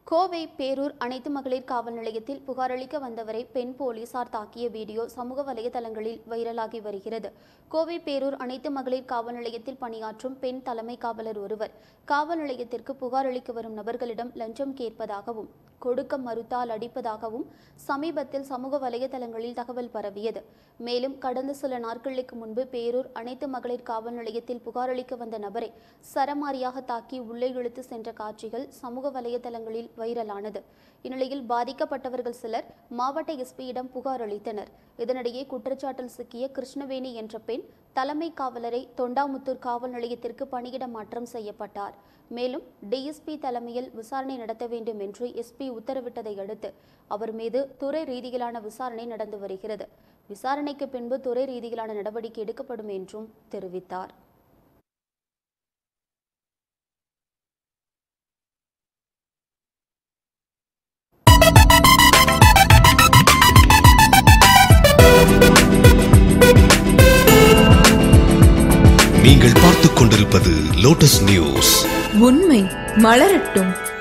கோவை பேரூர் அனைத்து மகளிர் காவல் நிலையத்தில் புகாரளிக்க வந்தவரை பெண் போலீசார் தாக்கிய வீடியோ சமூக வலைதளங்களில் வைரலாகி வருகிறது கோவை பேரூர் அனைத்து மகளிர் காவல் நிலையத்தில் பணியாற்றும் பெண் தலைமை காவலர் ஒருவர் காவல் நிலையத்திற்கு புகார் அளிக்க வரும் நபர்களிடம் லஞ்சம் கேட்பதாகவும் கொடுக்க மறுத்தால் அடிப்பதாகவும் சமீபத்தில் சமூக வலைதளங்களில் தகவல் பரவியது மேலும் கடந்த சில நாட்களுக்கு முன்பு பேரூர் அனைத்து மகளிர் காவல் நிலையத்தில் புகாரளிக்க வந்த நபரை சரமாரியாக தாக்கி உள்ளே இழுத்து சென்ற காட்சிகள் சமூக வலைதளங்களில் வைரலானது இந்நிலையில் பாதிக்கப்பட்டவர்கள் சிலர் மாவட்ட எஸ்பியிடம் புகார் அளித்தனர் இதனிடையே குற்றச்சாட்டில் சிக்கிய கிருஷ்ணவேணி என்ற பெண் தலைமை காவலரை தொண்டாமுத்தூர் காவல் நிலையத்திற்கு பணியிட மாற்றம் செய்யப்பட்டார் மேலும் டிஎஸ்பி தலைமையில் விசாரணை நடத்த வேண்டும் என்று எஸ்பி உத்தரவிட்டதை அடுத்து அவர் மீது துறை ரீதியிலான விசாரணை நடந்து வருகிறது விசாரணைக்கு பின்பு துறை ரீதியிலான நடவடிக்கை எடுக்கப்படும் என்றும் தெரிவித்தார் நீங்கள் பார்த்துக் கொண்டிருப்பது லோட்டஸ் நியூஸ் உண்மை மலரட்டும்